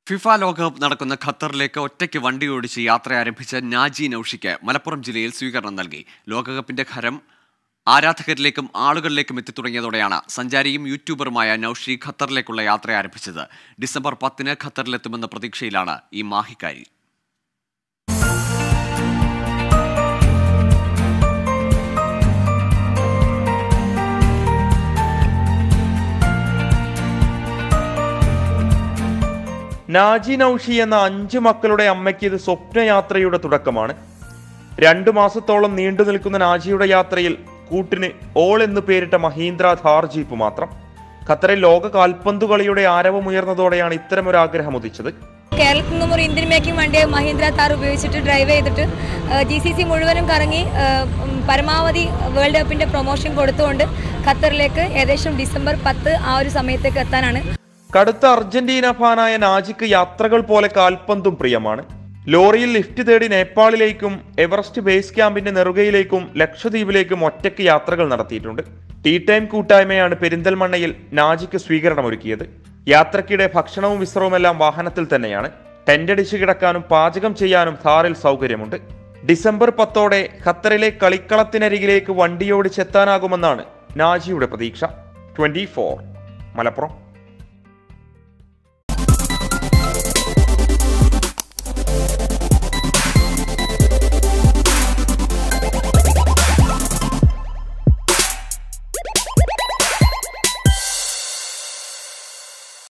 FIFA ലോകകപ്പ് നടക്കുന്ന ഖത്തറിലേക്ക് ഒറ്റയ്ക്ക് വണ്ടി ഓടിച്ച് യാത്ര ആരംഭിച്ച നാജി നൌഷിക്ക് മലപ്പുറം ജില്ലയിൽ സ്വീകരണം നൽകി ലോകകപ്പിന്റെ ഹരം ആരാധകരിലേക്കും ആളുകളിലേക്കും എത്തിത്തുടങ്ങിയതോടെയാണ് സഞ്ചാരിയും യൂട്യൂബറുമായ നൌഷി ഖത്തറിലേക്കുള്ള യാത്ര ആരംഭിച്ചത് ഡിസംബർ പത്തിന് ഖത്തറിലെത്തുമെന്ന പ്രതീക്ഷയിലാണ് ഈ മാഹിക്കാരി നാജി നൌഷി എന്ന അഞ്ച് മക്കളുടെ അമ്മയ്ക്ക് ഇത് സ്വപ്നയാത്രയുടെ തുടക്കമാണ് രണ്ടു മാസത്തോളം നീണ്ടു നിൽക്കുന്ന നാജിയുടെ യാത്രയിൽ കൂട്ടിന് ഓൾ എന്ന് പേരിട്ട മഹീന്ദ്ര ഥാർ ജീപ്പ് മാത്രം ഖത്തറിൽ ലോക കാൽപന്തു കളിയുടെ ആരവമുയർന്നതോടെയാണ് ഇത്തരമൊരു ആഗ്രഹം ഉദിച്ചത് കേരളത്തിൽ നിന്നും ഒരു ഇന്ത്യൻ മേക്കിംഗ് വണ്ടി മഹീന്ദ്ര താർ ഉപയോഗിച്ചിട്ട് ഡ്രൈവ് ചെയ്തിട്ട് ജി സി സി മുഴുവനും കറങ്ങി ആ, ഉം, പരമാവധി വേൾഡ് കപ്പിന്റെ പ്രൊമോഷൻ കൊടുത്തുകൊണ്ട് ഖത്തറിലേക്ക് ഏകദേശം ഡിസംബർ പത്ത് ആ ഒരു സമയത്തേക്ക് എത്താനാണ് കടുത്ത അർജന്റീന ഫാനായ നാജിക്ക് യാത്രകൾ പോലെ കാൽപന്തും പ്രിയമാണ് ലോറിയിൽ ലിഫ്റ്റ് തേടി നേപ്പാളിലേക്കും എവറസ്റ്റ് ബേസ് ക്യാമ്പിന്റെ നെറുകയിലേക്കും ലക്ഷദ്വീപിലേക്കും ഒറ്റയ്ക്ക് യാത്രകൾ നടത്തിയിട്ടുണ്ട് ടീ ടൈം കൂട്ടായ്മയാണ് പെരിന്തൽമണ്ണയിൽ നാജിക്ക് സ്വീകരണമൊരുക്കിയത് യാത്രക്കിടെ ഭക്ഷണവും വിശ്രവുമെല്ലാം വാഹനത്തിൽ തന്നെയാണ് ടെന്റടിച്ച് കിടക്കാനും പാചകം ചെയ്യാനും ഥാറിൽ സൗകര്യമുണ്ട് ഡിസംബർ പത്തോടെ ഖത്തറിലെ കളിക്കളത്തിനരികിലേക്ക് വണ്ടിയോടിച്ചെത്താനാകുമെന്നാണ് നാജിയുടെ പ്രതീക്ഷ ട്വന്റി മലപ്പുറം